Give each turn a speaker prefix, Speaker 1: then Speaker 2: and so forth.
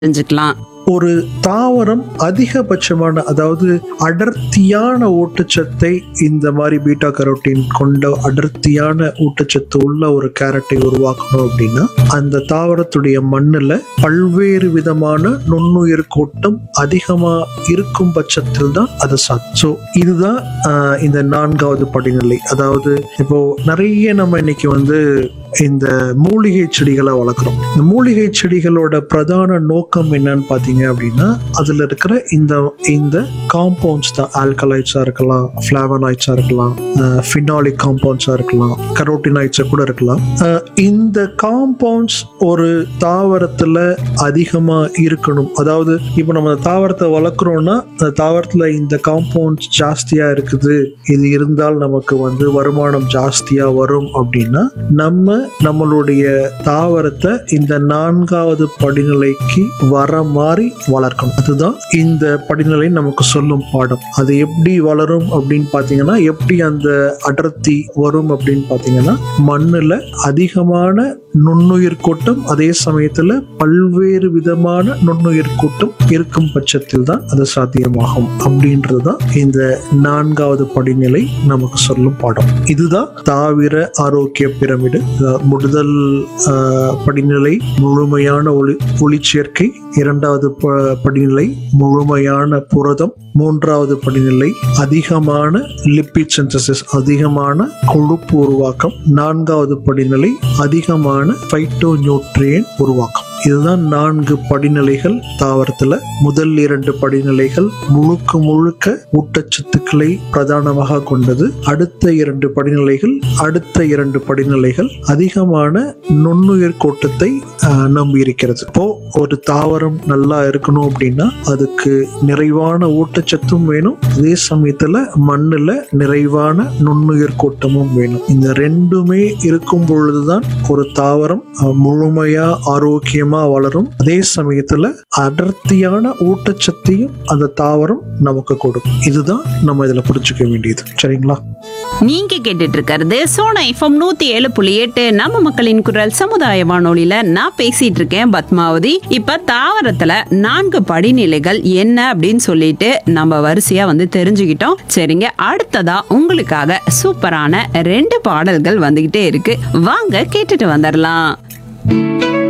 Speaker 1: தெரிஞ்சுக்கலாம்
Speaker 2: ஒரு தாவரம் அதிகபட்சமான அதாவது அடர்த்தியான ஊட்டச்சத்தை இந்த மாதிரி பீட்டா கரோட்டின் கொண்ட அடர்த்தியான ஊட்டச்சத்து உள்ள ஒரு கேரட்டை உருவாக்கணும் அப்படின்னா அந்த தாவரத்துடைய மண்ணுல பல்வேறு விதமான நுண்ணுயிர் கூட்டம் அதிகமா இருக்கும் பட்சத்தில் தான் அது சாத்தியம் ஸோ இதுதான் ஆஹ், இந்த நான்காவது படிநிலை அதாவது இப்போ நிறைய நம்ம இன்னைக்கு வந்து இந்த மூலிகை செடிகளை வளர்க்குறோம் இந்த மூலிகை செடிகளோட பிரதான நோக்கம் என்னன்னு பார்த்தீங்க அப்படின்னா அதில் இருக்கிற இந்த இந்த காம்பவுண்ட்ஸ் தான் ஆல்கலைட்ஸாக இருக்கலாம் ஃப்ளாவனாய்ட்ஸாக இருக்கலாம் ஃபினாலிக் காம்பவுண்ட்ஸாக இருக்கலாம் கரோட்டினாய்ட்ஸாக கூட இருக்கலாம் அஹ், இந்த காம்பவுண்ட்ஸ் ஒரு தாவரத்தில் அதிகமாக இருக்கணும் அதாவது இப்போ நம்ம அந்த தாவரத்தை வளர்க்குறோம்னா அந்த தாவரத்தில் இந்த காம்பவுண்ட்ஸ் ஜாஸ்தியாக இருக்குது இது இருந்தால் நமக்கு வந்து வருமானம் ஜாஸ்தியாக வரும் அப்படின்னா நம்ம நம்மளுடைய தாவரத்தை இந்த நான்காவது படிநிலைக்கு வர மாதிரி வளர்க்கணும் அதுதான் இந்த படிநிலை நமக்கு சொல்லும் பாடம் அது எப்படி வளரும் அப்படின்னு பார்த்தீங்கன்னா எப்படி அந்த அடர்த்தி வரும் அப்படின்னு பார்த்தீங்கன்னா மண்ணுல அதிகமான நுண்ணுயிர் கூட்டம் அதே சமயத்துல பல்வேறு விதமான நுண்ணுயிர் கூட்டம் இருக்கும் பட்சத்தில் தான் அது சாத்தியமாகும் அப்படின்றது தான் இந்த நான்காவது படிநிலை நமக்கு சொல்லும் பாடம் இதுதான் தாவிர ஆரோக்கிய பிரமிடு அதாவது முதல் ஆஹ், படிநிலை முழுமையான ஒளி ஒளிச்சேர்க்கை இரண்டாவது ப- படிநிலை முழுமையான புரதம் மூன்றாவது படிநிலை அதிகமான லிப்பிட் சிந்தசிஸ் அதிகமான கொழுப்பு உருவாக்கம் நான்காவது படிநிலை அதிகமான ஃபைட்டோ நியூட்ரியன் உருவாக்கம் இதுதான் நான்கு படிநிலைகள் தாவரத்துல முதல் இரண்டு படிநிலைகள் முழுக்க முழுக்க ஊட்டச்சத்துக்களை பிரதானமாக கொண்டது அடுத்த இரண்டு படிநிலைகள் அடுத்த இரண்டு படிநிலைகள் அதிகமான நுண்ணுயிர் கூட்டத்தை ஆஹ், நம்பி இருக்கிறது இப்போ ஒரு தாவரம் நல்லா இருக்கணும் அப்படின்னா அதுக்கு நிறைவான ஊட்டச்சத்தும் வேணும் அதே சமயத்துல மண்ணுல நிறைவான நுண்ணுயிர் கூட்டமும் வேணும் இந்த ரெண்டுமே இருக்கும் பொழுதுதான் ஒரு தாவரம் அஹ், முழுமையா ஆரோக்கியமா வளரும் அதே சமயத்துல அடர்த்தியான ஊட்டச்சத்தையும் அந்த தாவரம் நமக்கு கொடுக்கும் இதுதான் நம்ம இதுல புரிஞ்சுக்க வேண்டியது சரிங்களா
Speaker 1: நீங்க கேட்டுட்டு இருக்கிறது சோனா எஃப்எம் நூத்தி ஏழு புள்ளி எட்டு நம்ம மக்களின் குரல் சமுதாய வானொலியில நான் பேசிட்டு இருக்கேன் பத்மாவதி இப்ப தாவரத்துல நான்கு படிநிலைகள் என்ன அப்படின்னு சொல்லிட்டு நம்ம வரிசையா வந்து தெரிஞ்சுக்கிட்டோம் சரிங்க அடுத்ததா உங்களுக்காக சூப்பரான ரெண்டு பாடல்கள் வந்துகிட்டே இருக்கு வாங்க கேட்டுட்டு வந்துடலாம்